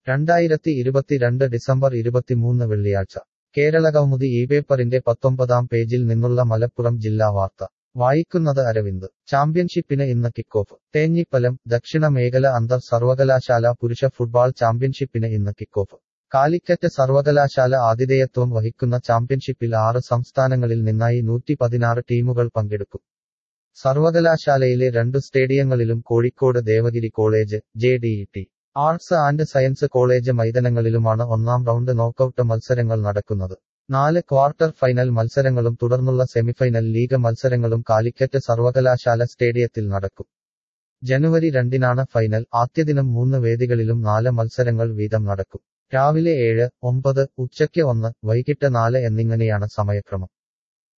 രണ്ടായിരത്തി ഇരുപത്തിരണ്ട് ഡിസംബർ ഇരുപത്തിമൂന്ന് വെള്ളിയാഴ്ച കേരളകൗമുദി ഈ പേപ്പറിന്റെ പത്തൊമ്പതാം പേജിൽ നിന്നുള്ള മലപ്പുറം ജില്ലാ വാർത്ത വായിക്കുന്നത് അരവിന്ദ് ചാമ്പ്യൻഷിപ്പിന് ഇന്ന് കിക്കോഫ് തേഞ്ഞിപ്പലം ദക്ഷിണ മേഖല അന്തർ സർവകലാശാല പുരുഷ ഫുട്ബോൾ ചാമ്പ്യൻഷിപ്പിന് ഇന്ന് കിക്കോഫ് കാലിക്കറ്റ് സർവകലാശാല ആതിഥേയത്വം വഹിക്കുന്ന ചാമ്പ്യൻഷിപ്പിൽ ആറ് സംസ്ഥാനങ്ങളിൽ നിന്നായി നൂറ്റി പതിനാറ് ടീമുകൾ പങ്കെടുക്കും സർവകലാശാലയിലെ രണ്ടു സ്റ്റേഡിയങ്ങളിലും Kozhikode Devagiri college J D T arts and science college മൈതാനങ്ങളിലുമാണ് ഒന്നാം റൗണ്ട് നോക്കൌട്ട് മത്സരങ്ങൾ നടക്കുന്നത് നാല് ക്വാർട്ടർ ഫൈനൽ മത്സരങ്ങളും തുടർന്നുള്ള സെമിഫൈനൽ ലീഗ് മത്സരങ്ങളും കാലിക്കറ്റ് സർവകലാശാല സ്റ്റേഡിയത്തിൽ നടക്കും ജനുവരി രണ്ടിനാണ് ഫൈനൽ ആദ്യദിനം മൂന്ന് വേദികളിലും നാല് മത്സരങ്ങൾ വീതം നടക്കും രാവിലെ ഏഴ് ഒമ്പത് ഉച്ചയ്ക്ക് ഒന്ന് വൈകിട്ട് നാല് എന്നിങ്ങനെയാണ് സമയക്രമം